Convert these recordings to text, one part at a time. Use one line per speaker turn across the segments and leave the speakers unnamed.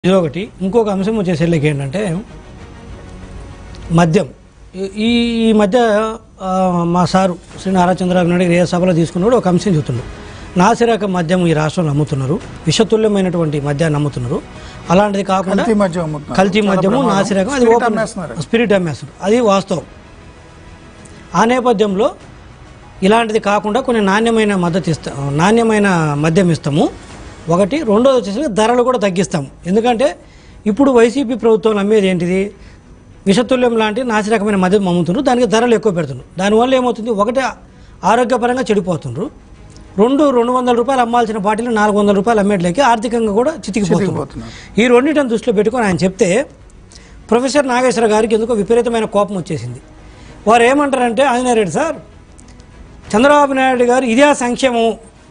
ఇది ఒకటి ఇంకొక అంశం వచ్చేసరికి ఏంటంటే మద్యం ఈ- ఈ ఈ మధ్య ఆ, మా సారు శ్రీ నారా చంద్రబాబు నాయుడు గారు ఏ సభలో తీసుకున్నాడు ఒక అంశం చెప్తున్నాడు నాసిరక మద్యం ఈ రాష్ట్రంలో అమ్ముతున్నారు విషతుల్యమైనటువంటి మద్యాన్ని అమ్ముతున్నారు అలాంటిది కాకుండా
కల్తీ మద్యం అమ్ముతున్నారు.
కల్తీ
చాలా
మద్యము
ప్రమాదం.
నాసిరకం అది
స్పిరిట్
ఓపెన్
అమ్మేస్తున్నారు.
స్పిరిట్ అమ్మేస్తారు అది వాస్తవం ఆ నేపథ్యంలో ఇలాంటిది కాకుండా కొన్ని నాణ్యమైన మద్దతు ఇస్తా నాణ్యమైన మద్యం ఇస్తాము ఒకటి రెండోది వచ్చేసి ధరలు కూడా తగ్గిస్తాము ఎందుకంటే ఇప్పుడు వైసీపీ ప్రభుత్వం అమ్మేది ఏంటిది విషతుల్యం లాంటి నాసిరకమైన మద్యం అమ్ముతున్నారు దానికి ధరలు ఎక్కువ పెడుతున్నారు దానివల్ల ఏమవుతుంది ఒకటి ఆరోగ్యపరంగా చెడిపోతున్నారు రెండు రెండు వందల రూపాయలు అమ్మాల్సిన బాటిల్ నాలుగు వందల రూపాయలు అమ్మేట్లకి ఆర్థికంగా కూడా చితికిపోతున్నారు
చితికిపోతున్నారు.
ఈ రెండింటిని దృష్టిలో పెట్టుకొని ఆయన చెప్తే ప్రొఫెసర్ నాగేశ్వర గారికి ఎందుకో విపరీతమైన కోపం వచ్చేసింది వారు ఏమంటారంటే ఆంజనేయ రెడ్డి సార్ చంద్రబాబు నాయుడు గారు ఇదే సంక్షేమం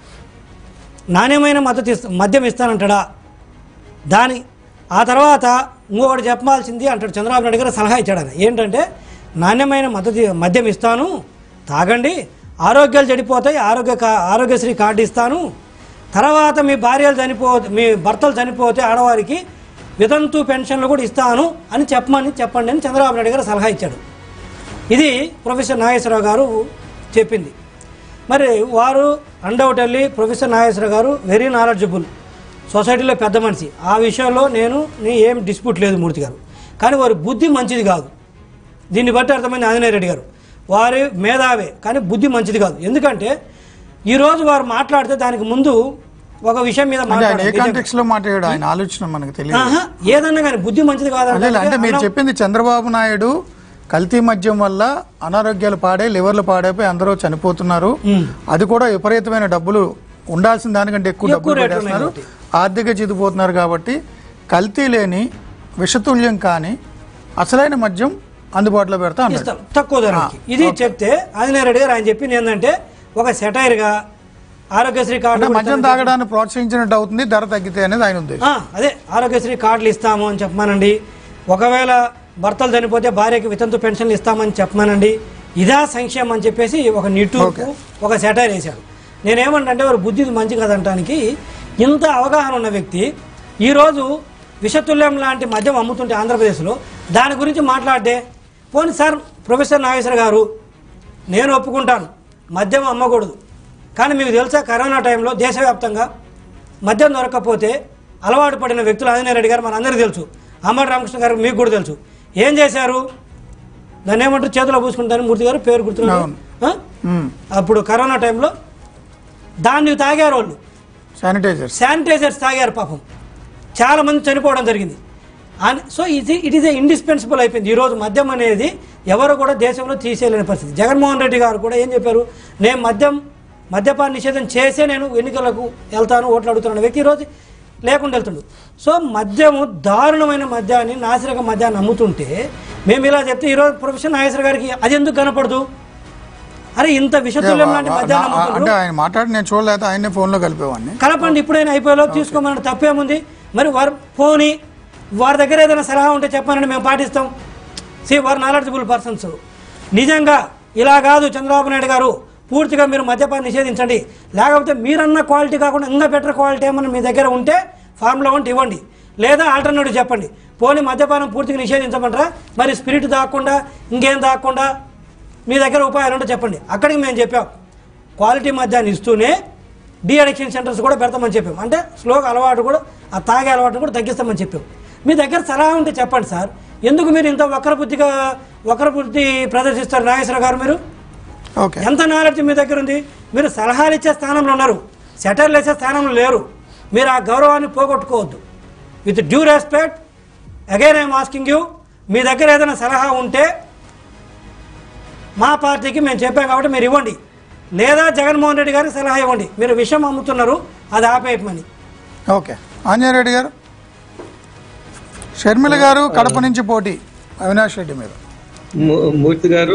నాణ్యమైన మద్దతు ఇస్తా మద్యం ఇస్తానంటాడా దాని ఆ తర్వాత ఇంకొకటి చెప్పాల్సింది అంటాడు చంద్రబాబు నాయుడు గారు సలహా ఇచ్చాడు ఆయన ఏంటంటే నాణ్యమైన మద్దతు మద్యం ఇస్తాను తాగండి ఆరోగ్యాలు చెడిపోతాయి ఆరోగ్య కా- ఆరోగ్యశ్రీ కార్డు ఇస్తాను తర్వాత మీ భార్యలు చనిపో మీ భర్తలు చనిపోతే ఆడవారికి వితంతు పెన్షన్లు కూడా ఇస్తాను అని చెప్పమని చెప్పండి అని చంద్రబాబు నాయుడు గారు సలహా ఇచ్చాడు ఇది ప్రొఫెసర్ నాగేశ్వరరావు గారు చెప్పింది మరి వారు అన్డౌటెడ్లీ ప్రొఫెసర్ నాగేశ్వరరావు గారు వెరీ నాలెడ్జబుల్ సొసైటీలో పెద్ద మనిషి ఆ విషయంలో నేను నీ ఏం డిస్ప్యూట్ లేదు మూర్తి గారు కానీ వారి బుద్ధి మంచిది కాదు దీన్ని బట్టి అర్థమైంది ఆంజనేయ రెడ్డి గారు వారి మేధావే కానీ బుద్ధి మంచిది కాదు ఎందుకంటే ఈరోజు వారు మాట్లాడితే దానికి ముందు ఒక విషయం మీద
అంటే ఆయన ఏ
మాట్లాడారు
కాంటెక్స్ లో మాట్లాడాడు ఆయన ఆలోచన మనకు తెలియదు
ఆహా, ఏదన్నా కానీ బుద్ధి మంచిది
అదే అంటే మీరు
కాదంటే
చెప్పింది చంద్రబాబు నాయుడు కల్తీ మద్యం వల్ల అనారోగ్యాలు పాడే లివర్లు పాడైపోయి అందరూ చనిపోతున్నారు అది కూడా విపరీతమైన డబ్బులు ఉండాల్సిన దానికంటే ఎక్కువ
ఎక్కువ
డబ్బులు
రేట్లు
పెట్టేస్తున్నారు
ఉన్నాయి
ఆర్థిక చిదిపోతున్నారు కాబట్టి కల్తీ లేని విషతుల్యం కానీ అసలైన మద్యం అందుబాటులో పెడతా అన్నాడు
ఇస్తాం తక్కువ ధరకి ఇది చెప్తే ఆంజనేయ రెడ్డి గారు ఆయన చెప్పింది ఏంటంటే ఒక సెటైర్ గా ఆరోగ్యశ్రీ
అంటే
కార్డు
మద్యం తాగడాన్ని ప్రోత్సహించినట్టు అవుతుంది ధర తగ్గితే అనేది ఆయన ఉద్దేశం
ఆ, అదే ఆరోగ్యశ్రీ కార్డులు ఇస్తాము అని చెప్పమానండి ఒకవేళ భర్తలు చనిపోతే భార్యకి వితంతు పెన్షన్లు ఇస్తామని చెప్పమానండి ఇదా సంక్షేమం అని చెప్పేసి ఒక నిట్టూర్పు ఒక సెటైర్ వేశాడు నేనేమంటే వారు బుద్ధి మంచి కదంటానికి ఇంత అవగాహన ఉన్న వ్యక్తి ఈరోజు విషతుల్యం లాంటి మద్యం అమ్ముతుంటే ఆంధ్రప్రదేశ్లో దాని గురించి మాట్లాడే పోనీ సార్ ప్రొఫెసర్ నాగేశ్వర గారు నేను ఒప్పుకుంటాను మద్యం అమ్మకూడదు కానీ మీకు తెలుసా కరోనా టైంలో దేశవ్యాప్తంగా మద్యం దొరకకపోతే అలవాటు పడిన వ్యక్తులు ఆంజనేయ రెడ్డి గారు మనందరికీ తెలుసు అమ్మడి రామకృష్ణ గారు మీకు కూడా తెలుసు ఏం చేశారు దాన్ని ఏమంటారు చేతిలో పూసుకుంటారు మూర్తి గారు పేరు గుర్తున్నారు
అవును.
ఆ?
మ్మ్.
అప్పుడు కరోనా టైంలో దాన్ని తాగారు వాళ్ళు
శానిటైజర్స్
శానిటైజర్స్ తాగారు పాపం చాలా మంది చనిపోవడం జరిగింది అన్- సో ఇది ఇట్ ఈస్ ఏ ఇండిస్పెన్సిబుల్ అయిపోయింది ఈరోజు మద్యం అనేది ఎవరు కూడా దేశంలో తీసేయలేని పరిస్థితి జగన్మోహన్ రెడ్డి గారు కూడా ఏం చెప్పారు నేను మద్యం మద్యపాన నిషేధం చేసే నేను ఎన్నికలకు వెళ్తాను ఓట్లు అడుగుతున్న వ్యక్తి ఈరోజు లేకుండా వెళ్తుండు సో మద్యము దారుణమైన మద్యాన్ని నాసిరక మద్యాన్ని అమ్ముతుంటే మేము ఇలా చెప్తే ఈరోజు ప్రొఫెసర్ నాగేశ్వర గారికి అది ఎందుకు కనపడదు అరే ఇంత విషతుల్యం లాంటి మద్యాన్ని అమ్ముతుండ్రు
అంటే ఆయన మాట్లాడి నేను చూడలేదు ఆయనే ఫోన్ లో కలిపేవాడిని
కలపండి ఇప్పుడైనా అయిపోయేలో తీసుకోమని తప్పేముంది మరి వారు పోని వారి దగ్గర ఏదైనా సలహా ఉంటే చెప్పానండి మేము పాటిస్తాం సి వారు నాలెడ్జబుల్ పర్సన్స్ నిజంగా ఇలా కాదు చంద్రబాబు నాయుడు గారు పూర్తిగా మీరు మద్యపాన్ని నిషేధించండి లేకపోతే మీరన్న క్వాలిటీ కాకుండా ఇంకా బెటర్ క్వాలిటీ ఏమన్నా మీ దగ్గర ఉంటే ఫార్ములా వంటి ఇవ్వండి లేదా ఆల్టర్నేటివ్ చెప్పండి పోనీ మద్యపానం పూర్తిగా నిషేధించమంటారా మరి స్పిరిట్ దాక్కుండా ఇంకేం దాక్కుండా మీ దగ్గర ఉపాయాలు ఉంటే చెప్పండి అక్కడికి మేము చెప్పాం క్వాలిటీ మద్యాన్ని ఇస్తూనే డీ అడిక్షన్ సెంటర్స్ కూడా పెడతామని చెప్పాం అంటే స్లోగా అలవాటు కూడా ఆ తాగే అలవాటు కూడా తగ్గిస్తామని చెప్పాం మీ దగ్గర సలహా ఉంటే చెప్పండి సార్ ఎందుకు మీరు ఇంత వక్ర బుద్ధిగా వక్ర బుద్ధి ప్రదర్శిస్తారు నాగేశ్వర గారు మీరు
ఓకే
ఎంత నాలెడ్జ్ మీ దగ్గర ఉంది మీరు సలహాలు ఇచ్చే స్థానంలో ఉన్నారు సెటర్లు ఇచ్చే స్థానంలో లేరు మీరు ఆ గౌరవాన్ని పోగొట్టుకోవద్దు with due respect again I'm asking you మీ దగ్గర ఏదైనా సలహా ఉంటే మా పార్టీకి మేము చెప్పాం కాబట్టి మీరు ఇవ్వండి లేదా జగన్మోహన్ రెడ్డి గారికి సలహా ఇవ్వండి మీరు విషయం అమ్ముతున్నారు అది ఆపేయమని
ఓకే ఆంజనేయ గారు షర్మిల గారు కడప నుంచి పోటీ అవినాష్ రెడ్డి మీద
మూ- మూర్తి గారు